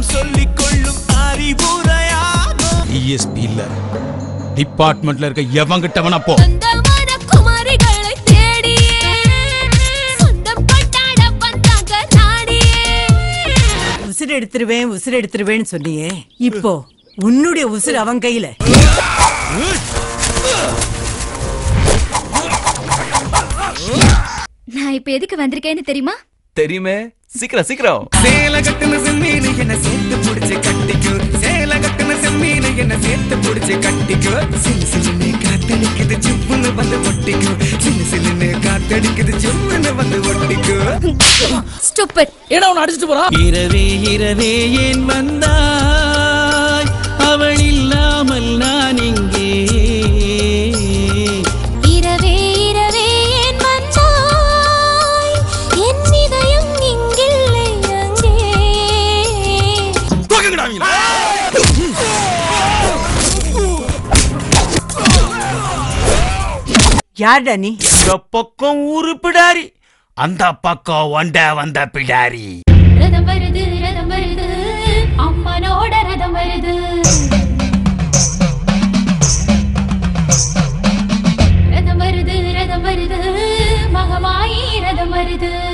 எல்லாம் சொல்லிக் கொள்ளும் அறிவுரையாகும் டிஎஸ்பி இல்ல டிபார்ட்மெண்ட்ல இருக்க எவங்கிட்டவனா போ சொந்தமான குமாரிகளை தேடியே சொந்தம் கொண்டாட வந்தாங்க நாடியே உசுர் எடுத்துருவேன் உசுர் எடுத்துருவேன்னு சொன்னியே இப்போ உன்னுடைய உசுர் அவன் கையில நான் இப்ப எதுக்கு வந்திருக்கேன்னு தெரியுமா தெரியுமே சீக்கிரம் சீக்கிரம் சேல கட்டுன செம்மீனு என்ன சேர்த்து புடிச்சு கட்டிக்கோ சேல கட்டுன செம்மீனு என்ன சேர்த்து புடிச்சு கட்டிக்கோ சிலு சிலுன்னு காத்தடிக்குது சிப்புன்னு வந்து ஒட்டிக்கோ சிலு சிலுன்னு காத்தடிக்குது சிப்புன்னு வந்து ஒட்டிக்கோ ஸ்டூபிட் ஏடா உன்னை அடிச்சிட்டு போறான் இரவே இரவே ஏன் வந்தாய் அவள் இல்லாமல் நான் இங்கே இரவே இரவே ஏன் வந்தாய் என் இதயம் இங்கில்லை அங்கே யார்டா நீ இந்த பக்கம் ஊரு பிடாரி அந்த பக்கம் ஒண்ட வந்த பிடாரி ரதம் வருது ரதம் வருது அம்மனோட ரதம் வருது ரதம் வருது ரதம் வருது மகமாயி ரதம் வருது